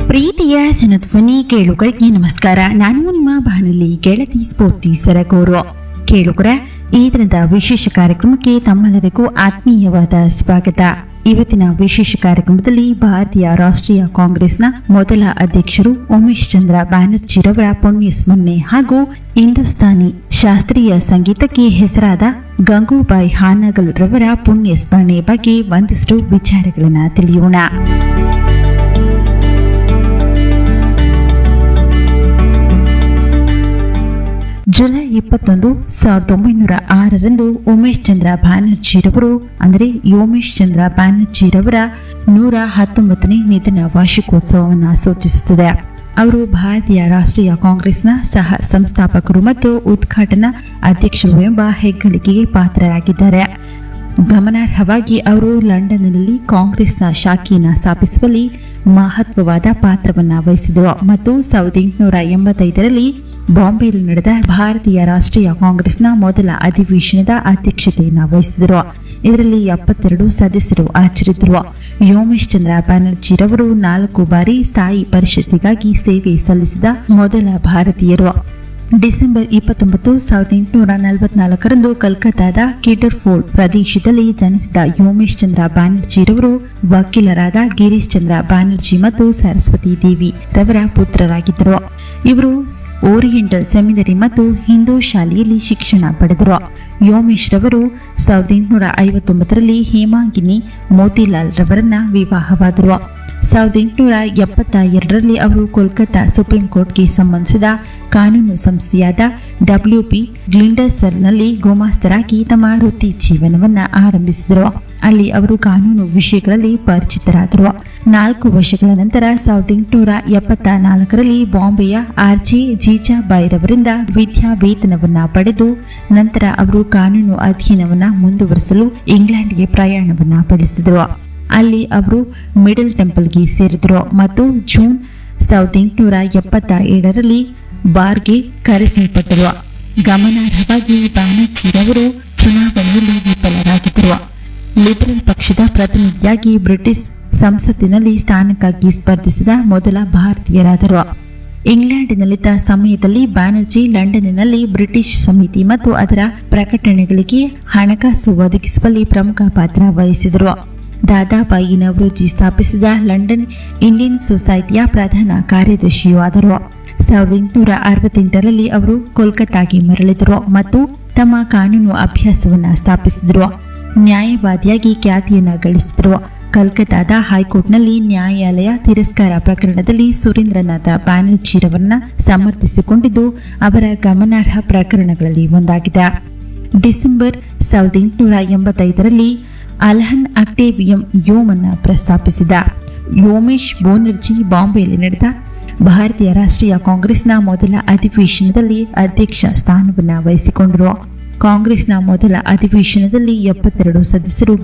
ಪ್ರೀತಿಯ ಜನಧ್ವನಿ ಕೇಳುಗರಿಗೆ ನಮಸ್ಕಾರ ನಾನು ನಿಮ್ಮ ಬಾನುಲಿ ಗೆಳತಿ ಸ್ಫೂರ್ತಿ ಸರಗೂರು ಕೇಳುಗರ ಈ ದಿನದ ವಿಶೇಷ ಕಾರ್ಯಕ್ರಮಕ್ಕೆ ತಮ್ಮೆಲ್ಲರಿಗೂ ಆತ್ಮೀಯವಾದ ಸ್ವಾಗತ ಇವತ್ತಿನ ವಿಶೇಷ ಕಾರ್ಯಕ್ರಮದಲ್ಲಿ ಭಾರತೀಯ ರಾಷ್ಟ್ರೀಯ ಕಾಂಗ್ರೆಸ್ನ ಮೊದಲ ಅಧ್ಯಕ್ಷರು ಉಮೇಶ್ ಚಂದ್ರ ಬ್ಯಾನರ್ಜಿರವರ ಪುಣ್ಯ ಸ್ಮರಣೆ ಹಾಗೂ ಹಿಂದೂಸ್ತಾನಿ ಶಾಸ್ತ್ರೀಯ ಸಂಗೀತಕ್ಕೆ ಹೆಸರಾದ ಗಂಗೂಬಾಯಿ ಹಾನಗಲ್ ರವರ ಪುಣ್ಯ ಸ್ಮರಣೆ ಬಗ್ಗೆ ಒಂದಷ್ಟು ವಿಚಾರಗಳನ್ನು ತಿಳಿಯೋಣ ಜುಲೈ ಇಪ್ಪತ್ತೊಂದು ಸಾವಿರದ ಒಂಬೈನೂರ ಆರರಂದು ಉಮೇಶ್ ಚಂದ್ರ ಬ್ಯಾನರ್ಜಿರವರು ಅಂದರೆ ಯೋಮೇಶ್ ಚಂದ್ರ ಬ್ಯಾನರ್ಜಿರವರ ನೂರ ಹತ್ತೊಂಬತ್ತನೇ ನಿಧನ ವಾರ್ಷಿಕೋತ್ಸವವನ್ನು ಸೂಚಿಸುತ್ತದೆ ಅವರು ಭಾರತೀಯ ರಾಷ್ಟ್ರೀಯ ಕಾಂಗ್ರೆಸ್ನ ಸಹ ಸಂಸ್ಥಾಪಕರು ಮತ್ತು ಉದ್ಘಾಟನಾ ಅಧ್ಯಕ್ಷರು ಎಂಬ ಹೆಗ್ಗಳಿಕೆಗೆ ಪಾತ್ರರಾಗಿದ್ದಾರೆ ಗಮನಾರ್ಹವಾಗಿ ಅವರು ಲಂಡನ್ನಲ್ಲಿ ಕಾಂಗ್ರೆಸ್ನ ಶಾಖೆಯನ್ನು ಸ್ಥಾಪಿಸುವಲ್ಲಿ ಮಹತ್ವವಾದ ಪಾತ್ರವನ್ನು ವಹಿಸಿದರು ಮತ್ತು ಸಾವಿರದ ಎಂಟುನೂರ ಎಂಬತ್ತೈದರಲ್ಲಿ ಬಾಂಬೆಯಲ್ಲಿ ನಡೆದ ಭಾರತೀಯ ರಾಷ್ಟ್ರೀಯ ಕಾಂಗ್ರೆಸ್ನ ಮೊದಲ ಅಧಿವೇಶನದ ಅಧ್ಯಕ್ಷತೆಯನ್ನು ವಹಿಸಿದರು ಇದರಲ್ಲಿ ಎಪ್ಪತ್ತೆರಡು ಸದಸ್ಯರು ಹಾಜರಿದ್ದರು ಯೋಮೇಶ್ ಚಂದ್ರ ಬ್ಯಾನರ್ಜಿರವರು ನಾಲ್ಕು ಬಾರಿ ಸ್ಥಾಯಿ ಪರಿಷತ್ತಿಗಾಗಿ ಸೇವೆ ಸಲ್ಲಿಸಿದ ಮೊದಲ ಭಾರತೀಯರು ಡಿಸೆಂಬರ್ ಇಪ್ಪತ್ತೊಂಬತ್ತು ಸಾವಿರದ ಎಂಟುನೂರ ನಲವತ್ನಾಲ್ಕರಂದು ಕಲ್ಕತ್ತಾದ ಕಿಡರ್ಫೋರ್ಡ್ ಪ್ರದೇಶದಲ್ಲಿ ಜನಿಸಿದ ಯೋಮೇಶ್ ಚಂದ್ರ ಬ್ಯಾನರ್ಜಿರವರು ವಕೀಲರಾದ ಗಿರೀಶ್ ಚಂದ್ರ ಬ್ಯಾನರ್ಜಿ ಮತ್ತು ಸರಸ್ವತಿ ದೇವಿ ರವರ ಪುತ್ರರಾಗಿದ್ದರು ಇವರು ಓರಿಯೆಂಟಲ್ ಸೆಮಿನರಿ ಮತ್ತು ಹಿಂದೂ ಶಾಲೆಯಲ್ಲಿ ಶಿಕ್ಷಣ ಪಡೆದರು ಯೋಮೇಶ್ ರವರು ಸಾವಿರದ ಎಂಟುನೂರ ಐವತ್ತೊಂಬತ್ತರಲ್ಲಿ ಹೇಮಾಂಗಿನಿ ಮೋತಿಲಾಲ್ ರವರನ್ನ ವಿವಾಹವಾದರು ಸಾವಿರದ ಎಂಟುನೂರ ಎಪ್ಪತ್ತ ಎರಡರಲ್ಲಿ ಅವರು ಕೋಲ್ಕತ್ತಾ ಸುಪ್ರೀಂ ಕೋರ್ಟ್ಗೆ ಸಂಬಂಧಿಸಿದ ಕಾನೂನು ಸಂಸ್ಥೆಯಾದ ಡಬ್ಲ್ಯೂ ಪಿ ಗ್ಲಿಂಡರ್ಸರ್ನಲ್ಲಿ ಗುಮಾಸ್ತರಾಗಿ ತಮ್ಮ ವೃತ್ತಿ ಜೀವನವನ್ನು ಆರಂಭಿಸಿದರು ಅಲ್ಲಿ ಅವರು ಕಾನೂನು ವಿಷಯಗಳಲ್ಲಿ ಪರಿಚಿತರಾದರು ನಾಲ್ಕು ವರ್ಷಗಳ ನಂತರ ಸಾವಿರದ ಎಂಟುನೂರ ಎಪ್ಪತ್ತ ನಾಲ್ಕರಲ್ಲಿ ಬಾಂಬೆಯ ಆರ್ ಜೆ ಜೀಜಾಬಾಯಿರವರಿಂದ ವಿದ್ಯಾವೇತನವನ್ನ ಪಡೆದು ನಂತರ ಅವರು ಕಾನೂನು ಅಧ್ಯಯನವನ್ನ ಮುಂದುವರಿಸಲು ಇಂಗ್ಲೆಂಡ್ಗೆ ಪ್ರಯಾಣವನ್ನ ಬೆಳೆಸಿದರು ಅಲ್ಲಿ ಅವರು ಮಿಡಲ್ ಟೆಂಪಲ್ಗೆ ಸೇರಿದರು ಮತ್ತು ಜೂನ್ ಸಾವಿರದ ಎಂಟುನೂರ ಎಪ್ಪತ್ತ ಏಳರಲ್ಲಿ ಬಾರ್ಗೆ ಕರೆಸಲ್ಪಟ್ಟರು ಗಮನಾರ್ಹವಾಗಿ ಬ್ಯಾನರ್ಜಿರವರು ಚುನಾವಣೆಯಲ್ಲಿ ವಿಫಲರಾಗಿದ್ದರು ಲಿಬರಲ್ ಪಕ್ಷದ ಪ್ರತಿನಿಧಿಯಾಗಿ ಬ್ರಿಟಿಷ್ ಸಂಸತ್ತಿನಲ್ಲಿ ಸ್ಥಾನಕ್ಕಾಗಿ ಸ್ಪರ್ಧಿಸಿದ ಮೊದಲ ಭಾರತೀಯರಾದರು ಇಂಗ್ಲೆಂಡಿನಲ್ಲಿದ್ದ ಸಮಯದಲ್ಲಿ ಬ್ಯಾನರ್ಜಿ ಲಂಡನ್ನಿನಲ್ಲಿ ಬ್ರಿಟಿಷ್ ಸಮಿತಿ ಮತ್ತು ಅದರ ಪ್ರಕಟಣೆಗಳಿಗೆ ಹಣಕಾಸು ಒದಗಿಸುವಲ್ಲಿ ಪ್ರಮುಖ ಪಾತ್ರ ವಹಿಸಿದರು ದಾದಾಬಾಯಿ ನವರೋಜಿ ಸ್ಥಾಪಿಸಿದ ಲಂಡನ್ ಇಂಡಿಯನ್ ಸೊಸೈಟಿಯ ಪ್ರಧಾನ ಕಾರ್ಯದರ್ಶಿಯೂ ಆದರು ಸಾವಿರದ ಎಂಟುನೂರ ಅರವತ್ತೆಂಟರಲ್ಲಿ ಅವರು ಕೋಲ್ಕತ್ತಾಗೆ ಮರಳಿದರು ಮತ್ತು ತಮ್ಮ ಕಾನೂನು ಅಭ್ಯಾಸವನ್ನು ಸ್ಥಾಪಿಸಿದರು ನ್ಯಾಯವಾದಿಯಾಗಿ ಖ್ಯಾತಿಯನ್ನು ಗಳಿಸಿದರು ಕಲ್ಕತ್ತಾದ ಹೈಕೋರ್ಟ್ನಲ್ಲಿ ನ್ಯಾಯಾಲಯ ತಿರಸ್ಕಾರ ಪ್ರಕರಣದಲ್ಲಿ ಸುರೇಂದ್ರನಾಥ ಬ್ಯಾನರ್ಜಿರವರನ್ನ ಸಮರ್ಥಿಸಿಕೊಂಡಿದ್ದು ಅವರ ಗಮನಾರ್ಹ ಪ್ರಕರಣಗಳಲ್ಲಿ ಒಂದಾಗಿದೆ ಡಿಸೆಂಬರ್ ಸಾವಿರದ ಎಂಟುನೂರ ಎಂಬತ್ತೈದರಲ್ಲಿ ಅಲ್ಹನ್ ಅಕ್ಟೇವಿಯಂ ಯೋಮನ್ನ ಪ್ರಸ್ತಾಪಿಸಿದ ಯೋಮೇಶ್ ಬೋನರ್ಜಿ ಬಾಂಬೆಯಲ್ಲಿ ನಡೆದ ಭಾರತೀಯ ರಾಷ್ಟ್ರೀಯ ಕಾಂಗ್ರೆಸ್ನ ಮೊದಲ ಅಧಿವೇಶನದಲ್ಲಿ ಅಧ್ಯಕ್ಷ ಸ್ಥಾನವನ್ನು ವಹಿಸಿಕೊಂಡರು ಕಾಂಗ್ರೆಸ್ನ ಮೊದಲ ಅಧಿವೇಶನದಲ್ಲಿ ಎಪ್ಪತ್ತೆರಡು ಸದಸ್ಯರು